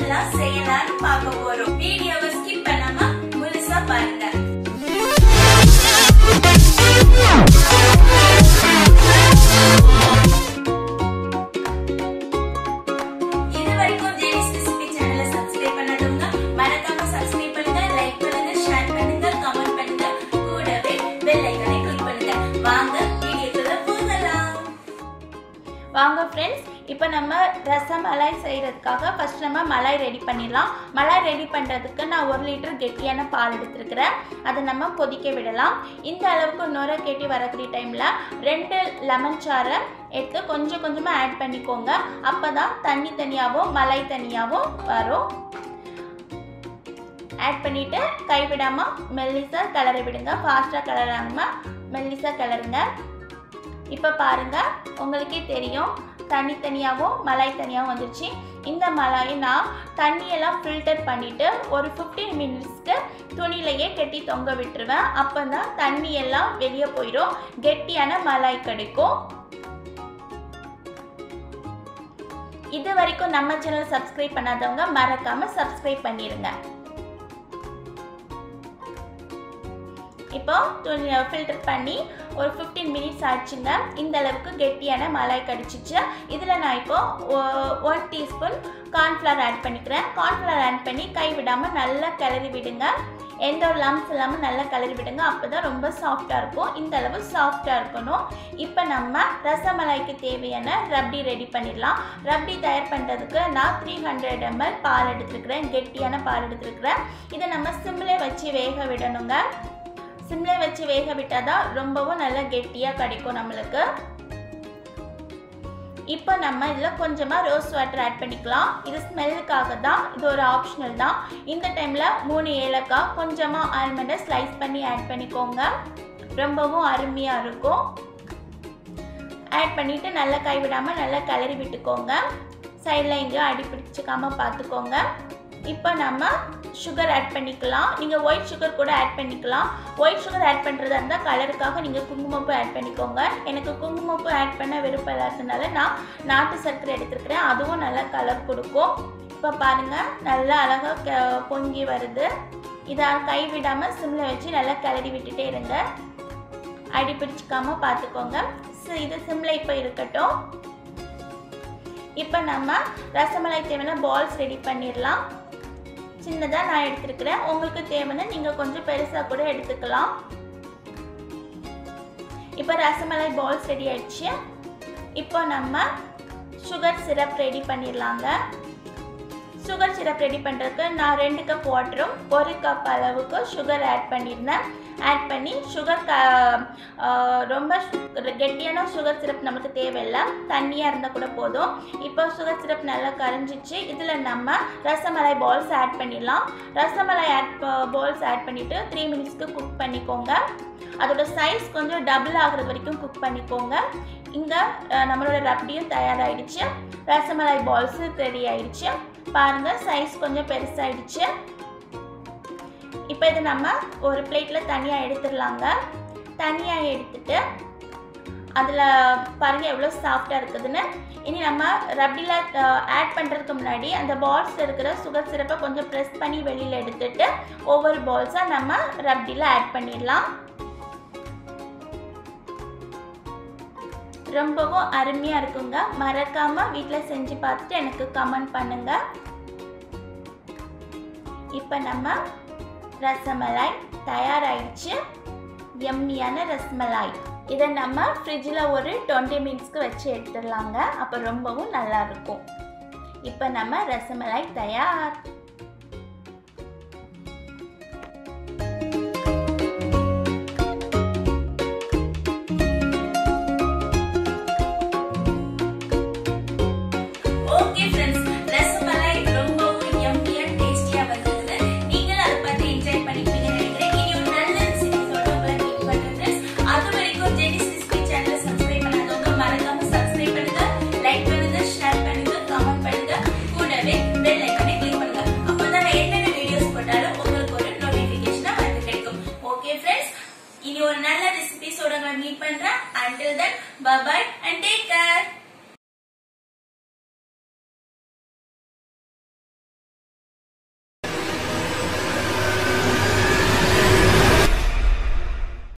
என்னென்னலாம் செய்யலாம்னு பார்க்க போறோம் வீடியோவை ஸ்கிப் பண்ணாம முழுசா பாருங்க இது வரைக்கும் ஜெனிஸ் ரெசிபி சேனலை சப்ஸ்கிரைப் பண்ணாதவங்க மறக்காம சப்ஸ்கிரைப் பண்ணுங்க லைக் பண்ணுங்க ஷேர் பண்ணுங்க கமெண்ட் பண்ணுங்க கூடவே பெல் ஐகானை கிளிக் பண்ணுங்க வாங்க வீடியோக்குள்ள போகலாம் வாங்க ஃப்ரெண்ட்ஸ் இப்போ நம்ம ரசமலாய் செய்கிறதுக்காக ஃபர்ஸ்ட் நம்ம மலாய் ரெடி பண்ணிடலாம் மலாய் ரெடி பண்ணுறதுக்கு நான் ஒரு லிட்டர் கெட்டியான பால் எடுத்துருக்கிறேன் அதை நம்ம கொதிக்க விடலாம் இந்த அளவுக்கு நுர கெட்டி வரக்கூடிய டைமில் ரெண்டு லெமன் சாறை எடுத்து கொஞ்சம் கொஞ்சமாக ஆட் பண்ணிக்கோங்க அப்போ தான் தண்ணி தனியாகவும் மலாய் தனியாகவும் வரும் ஆட் பண்ணிவிட்டு கைவிடாமல் மெல்லிசாக கிளறி விடுங்க ஃபாஸ்ட்டாக கிளறாமல் மெல்லிசாக கிளறுங்க இப்போ பாருங்க உங்களுக்கே தெரியும் தனித்தனியாகவும் மலாய் தனியாகவும் வந்துருச்சு இந்த மலாயை நான் தண்ணியெல்லாம் ஃபில்டர் பண்ணிவிட்டு ஒரு ஃபிஃப்டீன் மினிட்ஸ்க்கு துணியிலையே கெட்டி தொங்க விட்டுருவேன் அப்போ தான் தண்ணியெல்லாம் வெளியே போயிடும் கெட்டியான மலாய் கிடைக்கும் இது வரைக்கும் நம்ம சேனல் சப்ஸ்கிரைப் பண்ணாதவங்க மறக்காம சப்ஸ்கிரைப் பண்ணிருங்க இப்போ துணி ஃபில்டர் பண்ணி ஒரு ஃபிஃப்டீன் மினிட்ஸ் ஆச்சுங்க இந்த அளவுக்கு கெட்டியான மலாய் கடிச்சிச்சு இதில் நான் இப்போ ஒன் டீஸ்பூன் கார்ன்ஃப்ளவர் ஆட் பண்ணிக்கிறேன் கார்ன்ஃப்ளவர் ஆட் பண்ணி கை விடாமல் நல்லா கிளறி விடுங்க எந்த ஒரு லம்ஸ் இல்லாமல் நல்லா கிளறி விடுங்க அப்போ தான் ரொம்ப சாஃப்டாக இருக்கும் இந்த அளவு சாஃப்டாக இருக்கணும் இப்போ நம்ம ரசமலாய்க்கு தேவையான ரப்டி ரெடி பண்ணிடலாம் ரப்டி தயார் பண்ணுறதுக்கு நான் த்ரீ ஹண்ட்ரட் எம்எல் பால் எடுத்துருக்கிறேன் கெட்டியான பால் எடுத்துருக்கிறேன் இதை நம்ம சிம்மில் வச்சு வேக விடணுங்க சிம்மில் வச்சு வேக விட்டால் தான் ரொம்பவும் நல்லா கெட்டியாக கிடைக்கும் நம்மளுக்கு இப்போ நம்ம இதில் கொஞ்சமாக ரோஸ் வாட்டர் ஆட் பண்ணிக்கலாம் இது ஸ்மெல்லுக்காக தான் இது ஒரு ஆப்ஷனல் தான் இந்த டைமில் மூணு ஏலக்காய் கொஞ்சமாக ஆல்மண்டை ஸ்லைஸ் பண்ணி ஆட் பண்ணிக்கோங்க ரொம்பவும் அருமையாக இருக்கும் ஆட் பண்ணிவிட்டு நல்லா கைவிடாமல் நல்லா கிளறி விட்டுக்கோங்க சைடில் எங்கேயும் அடி பிடிச்சிக்காமல் பார்த்துக்கோங்க இப்போ நம்ம சுகர் ஆட் பண்ணிக்கலாம் நீங்கள் ஒயிட் சுகர் கூட ஆட் பண்ணிக்கலாம் ஒயிட் சுகர் ஆட் பண்ணுறதா இருந்தால் கலருக்காக நீங்கள் குங்குமப்பூ ஆட் பண்ணிக்கோங்க எனக்கு குங்குமப்பூ ஆட் பண்ண விருப்பம் இல்லாததுனால நான் நாட்டு சர்க்கரை எடுத்துருக்கிறேன் அதுவும் நல்லா கலர் கொடுக்கும் இப்போ பாருங்கள் நல்லா அழகாக பொங்கி வருது இதை கை விடாமல் சிம்மில் வச்சு நல்லா கிளறி விட்டுட்டே இருங்க அடி பிடிச்சிக்காம பார்த்துக்கோங்க இது சிம்மில் இப்போ இருக்கட்டும் இப்போ நம்ம ரசமலாய் தேவையான பால்ஸ் ரெடி பண்ணிடலாம் சின்னதாக நான் எடுத்துருக்கிறேன் உங்களுக்கு தேவைன்னா நீங்கள் கொஞ்சம் பெருசாக கூட எடுத்துக்கலாம் இப்போ ரசமலாய் பால்ஸ் ரெடி ஆயிடுச்சு இப்போ நம்ம சுகர் சிரப் ரெடி பண்ணிடலாங்க சுகர் சிரப் ரெடி பண்ணுறதுக்கு நான் ரெண்டு கப் வாட்டரும் ஒரு கப் அளவுக்கு சுகர் ஆட் பண்ணியிருந்தேன் ஆட் பண்ணி சுகர் க ரொம்ப கெட்டியான சுகர் சிரப் நமக்கு தேவையில்லை தண்ணியாக இருந்தால் கூட போதும் இப்போ சுகர் சிரப் நல்லா கரைஞ்சிச்சு இதில் நம்ம ரசமலாய் பால்ஸ் ஆட் பண்ணிடலாம் ரசமலாய் ஆட் பால்ஸ் ஆட் பண்ணிவிட்டு த்ரீ மினிட்ஸ்க்கு குக் பண்ணிக்கோங்க அதோட சைஸ் கொஞ்சம் டபுள் ஆகுறது வரைக்கும் குக் பண்ணிக்கோங்க இங்கே நம்மளோட ரப்டியும் தயாராகிடுச்சு ரசமலாய் பால்ஸு ரெடி ஆயிடுச்சு பாருங்கள் சைஸ் கொஞ்சம் பெருசாகிடுச்சு இப்போ இது நம்ம ஒரு பிளேட்டில் தனியாக எடுத்துடலாங்க தனியாக எடுத்துட்டு அதில் பாருங்கள் எவ்வளோ சாஃப்டாக இருக்குதுன்னு இனி நம்ம ரப்டியில் ஆட் பண்ணுறதுக்கு முன்னாடி அந்த பால்ஸ் இருக்கிற சுகர் சிரப்பை கொஞ்சம் ப்ரெஸ் பண்ணி வெளியில் எடுத்துட்டு ஒவ்வொரு பால்ஸாக நம்ம ரப்டியில் ஆட் பண்ணிடலாம் ரொம்பவும் அருமையாக இருக்குங்க மறக்காமல் வீட்டில் செஞ்சு பார்த்துட்டு எனக்கு கமெண்ட் பண்ணுங்கள் இப்போ நம்ம ரசமலாய் தயாராகிடுச்சு எம்மியான ரசமலாய் இதை நம்ம ஃப்ரிட்ஜில் ஒரு டுவெண்ட்டி மினிட்ஸ்க்கு வச்சு எடுத்துடலாங்க அப்போ ரொம்பவும் நல்லா இருக்கும் இப்போ நம்ம ரசமலாய் தயார் ஓகே ஃப்ரெண்ட்ஸ் ரசமலாய் ரொம்பவும் யம்மியா டேஸ்டியா வந்திருக்குது நீங்களும் அதை பார்த்து என்ஜாய் பண்ணிப்பீங்கன்னு நினைக்கிறேன் இனி ஒரு நல்ல ரெசிபிஸோட உங்களை மீட் பண்றேன் ஃப்ரெண்ட்ஸ் அது வரைக்கும் ஜெனிஸ் ரெசிபி சேனலை சப்ஸ்கிரைப் பண்ணாதவங்க மறக்காம சப்ஸ்கிரைப் பண்ணுங்க லைக் பண்ணுங்க ஷேர் பண்ணுங்க கமெண்ட் பண்ணுங்க கூடவே பெல் ஐக்கனை கிளிக் பண்ணுங்க அப்பதான் நான் என்னென்ன வீடியோஸ் போட்டாலும் உங்களுக்கு ஒரு நோட்டிபிகேஷனா வந்து கிடைக்கும் ஓகே ஃப்ரெண்ட்ஸ் இனி ஒரு நல்ல ரெசிபிஸோட உங்களை மீட் பண்றேன் until then bye bye and take care